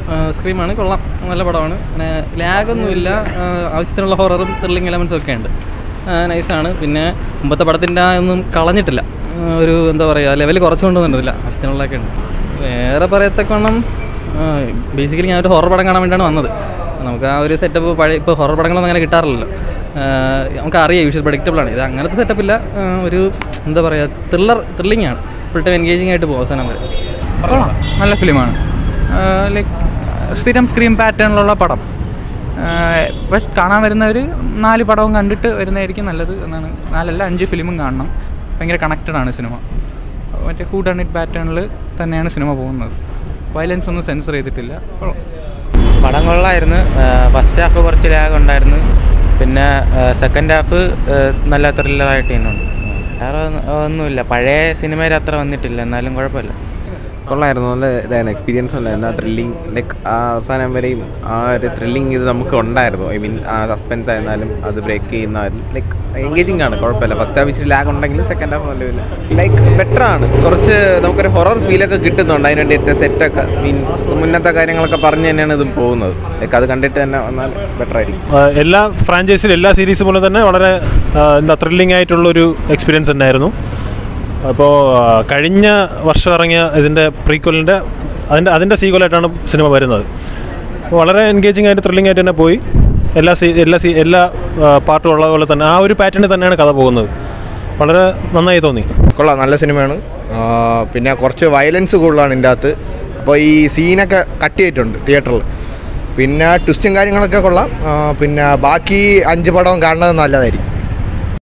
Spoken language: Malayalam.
സ്ക്രീമാണ് കൊള്ളാം നല്ല പടമാണ് പിന്നെ ലാഗൊന്നുമില്ല ആവശ്യത്തിനുള്ള ഹൊററും ത്രില്ലിംഗ് എലമെൻസും ഒക്കെ ഉണ്ട് നൈസാണ് പിന്നെ മുമ്പത്തെ പടത്തിൻ്റെ ഒന്നും കളഞ്ഞിട്ടില്ല ആ, ഒരു എന്താ പറയുക ലെവൽ കുറച്ചുകൊണ്ടൊന്നുമില്ല ആവശ്യത്തിനുള്ളതൊക്കെ ഉണ്ട് വേറെ പറയത്തക്കോണം ബേസിക്കലി ഞാൻ ഒരു ഹൊറർ പടം കാണാൻ വേണ്ടിയാണ് വന്നത് നമുക്ക് ആ ഒരു സെറ്റപ്പ് പഴയ ഇപ്പോൾ ഹൊറർ പടങ്ങളൊന്നും അങ്ങനെ കിട്ടാറില്ലല്ലോ ആഹ് നമുക്ക് അറിയാം യൂഷ്വൽ പ്രഡിക്റ്റബിൾ ആണ് ഇത് അങ്ങനത്തെ സെറ്റപ്പില്ല ഒരു എന്താ പറയുക ത്രില്ലർ ത്രില്ലിംഗ് ആണ് ഫുൾ ടൈം എൻഗേജിങ് ആയിട്ട് പോകും അവസാനം വരെ കൊള്ളാം നല്ല ഫിലിമാണ് ലൈക്ക് സ്ഥിരം സ്ക്രീൻ പാറ്റേണിലുള്ള പടം ഇപ്പം കാണാൻ വരുന്നവർ നാല് പടവും കണ്ടിട്ട് വരുന്നതായിരിക്കും നല്ലത് എന്നാണ് നാലല്ല അഞ്ച് ഫിലിമും കാണണം ഭയങ്കര കണക്റ്റഡ് ആണ് സിനിമ മറ്റേ ഹൂ ഡൺ ഇറ്റ് പാറ്റേണിൽ തന്നെയാണ് സിനിമ പോകുന്നത് വയലൻസ് ഒന്നും സെൻസർ ചെയ്തിട്ടില്ല കൊള്ളാം പടം കൊള്ളായിരുന്നു ഫസ്റ്റ് ഹാഫ് കുറച്ച് ലാഗ് ഉണ്ടായിരുന്നു പിന്നെ സെക്കൻഡ് ഹാഫ് നല്ല ത്രില്ലറായിട്ട് തന്നെ ഉണ്ട് വേറെ ഒന്നും- ഒന്നുമില്ല പഴയ സിനിമയിൽ അത്ര വന്നിട്ടില്ല എന്നാലും കുഴപ്പമില്ല കൊള്ളായിരുന്നു നല്ല ഇതായിരുന്നു എക്സ്പീരിയൻസ് ഉണ്ടായിരുന്നു ആ ത്രില്ലിങ് ലൈക്ക് ആ അവസാനം വരെയും ആ ഒരു ത്രില്ലിങ് ഇത് നമുക്ക് ഉണ്ടായിരുന്നു ഐ മീൻ ആ സസ്പെൻസ് ആയിരുന്നാലും അത് ബ്രേക്ക് ചെയ്യുന്നാലും ലൈക്ക് എൻഗേജിങ് ആണ് കുഴപ്പമില്ല ഫസ്റ്റ് ഹാഫ് ഇച്ചിരി ലാഗ് ഉണ്ടെങ്കിലും സെക്കൻഡ് ഹാഫ് നല്ല ലൈക്ക് ബെറ്റർ ആണ് കുറച്ച് നമുക്കൊരു ഹൊറർ ഫീലൊക്കെ കിട്ടുന്നുണ്ട് അതിന് വേണ്ടിയിട്ട് സെറ്റൊക്കെ മീൻ മുന്നത്തെ കാര്യങ്ങളൊക്കെ പറഞ്ഞ് തന്നെയാണ് ഇതും പോകുന്നത് ലൈക്ക് അത് കണ്ടിട്ട് തന്നെ വന്നാൽ ബെറ്റർ ആയിരിക്കും ആ, എല്ലാ ഫ്രാഞ്ചൈസിലും എല്ലാ സീരീസ് പോലെ തന്നെ വളരെ ആ, എന്താ ത്രില്ലിംഗ് ആയിട്ടുള്ളൊരു എക്സ്പീരിയൻസ് തന്നെയായിരുന്നു അപ്പോൾ ആ, കഴിഞ്ഞ വർഷം ഇറങ്ങിയ ഇതിൻ്റെ പ്രീക്വലിൻ്റെ അതിൻ്റെ അതിൻ്റെ സീക്വലായിട്ടാണ് സിനിമ വരുന്നത് അപ്പോൾ വളരെ എൻഗേജിങ് ആയിട്ട് ത്രില്ലിംഗ് ആയിട്ട് തന്നെ പോയി എല്ലാ സീ എല്ലാ സീ എല്ലാ പാർട്ടും ഉള്ള പോലെ തന്നെ ആ ഒരു പാറ്റേണിൽ തന്നെയാണ് കഥ പോകുന്നത് വളരെ നന്നായി തോന്നി കൊള്ളാം നല്ല സിനിമയാണ് ആ, പിന്നെ കുറച്ച് വയലൻസ് കൂടുതലാണ് ഇതിൻ്റെ അകത്ത് അപ്പോൾ ഈ സീനൊക്കെ കട്ട് ചെയ്തിട്ടുണ്ട് തിയേറ്ററിൽ പിന്നെ ട്വിസ്റ്റും കാര്യങ്ങളൊക്കെ കൊള്ളാം ആ, പിന്നെ ബാക്കി അഞ്ച് പടവും കാണുന്നത് നല്ലതായിരിക്കും